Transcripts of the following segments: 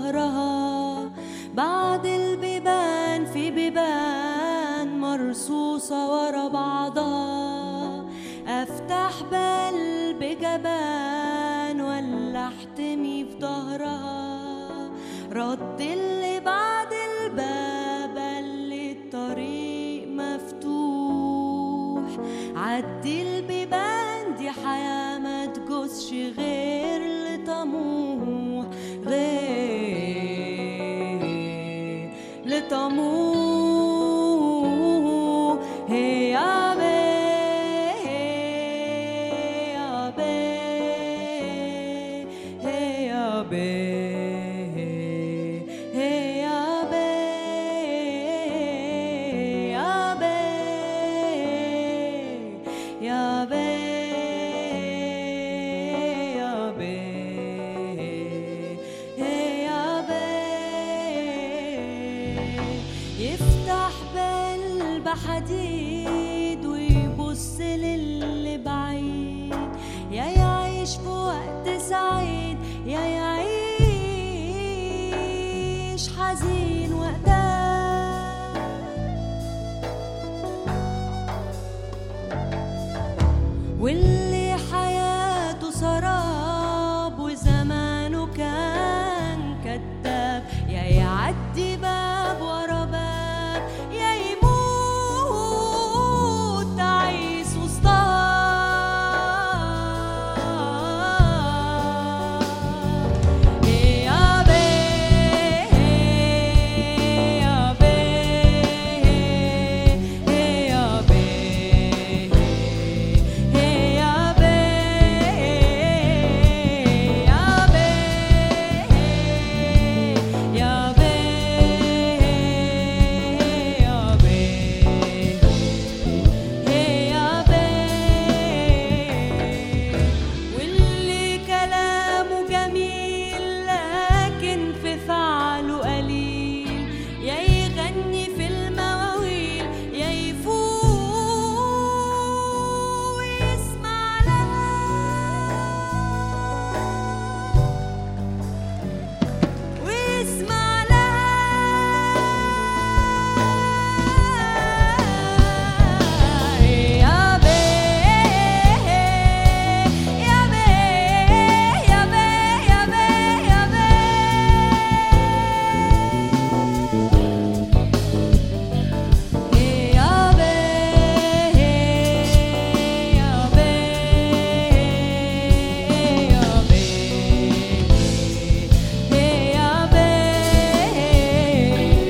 ظهرها بعد البيبان في بيبان مرصوصة ورا بعضها افتح بقلب جبان ولا احتمي في ظهرها رد اللي بعد الباب اللي الطريق مفتوح عدي البيبان دي حياة ما تجوزش غير لطموح غير لطموح هي يا بيه يا بيه هي يا بيه هي يا بيه يا بيه يا بيه يا بيه يا بيه يفتح بقلب حديد ويبص للي بعيد يا يعيش في وقت سعيد يا يعيش حزين وقتها واللي حياته سراب وزمانه كان كذاب يا يعدي باب ورا باب يا يموت تعيس وسطها يا بيه يا بيه يا بيه يا بيه يا بيه يا بيه يا بيه يا بيه واللي كلامه جميل لكن في فعله قليل يا يغني في المواويل يا يفوق ويسمع لها ويسمع لها يا بيه يا بيه يا بيه يا بيه يا بيه يا بيه يا بيه يا بيه يا بيه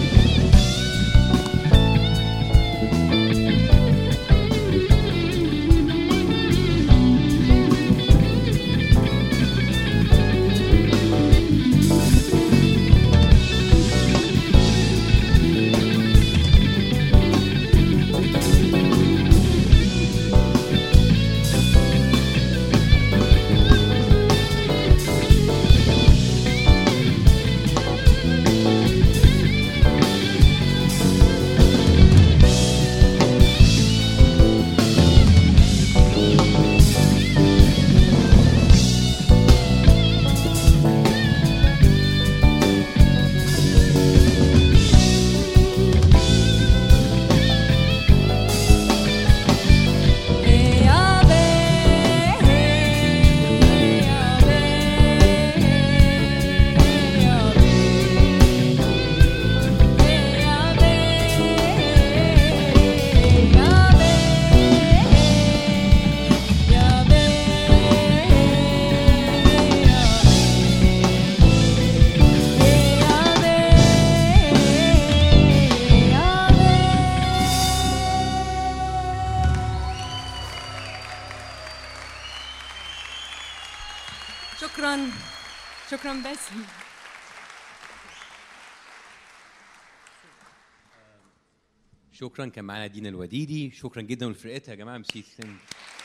يا بيه يا بيه يا بيه يا بيه يا بيه يا شكرا شكرا باسم شكرا كان معانا دينا الوديدي شكرا جدا لفرقتها يا جماعه ميرسي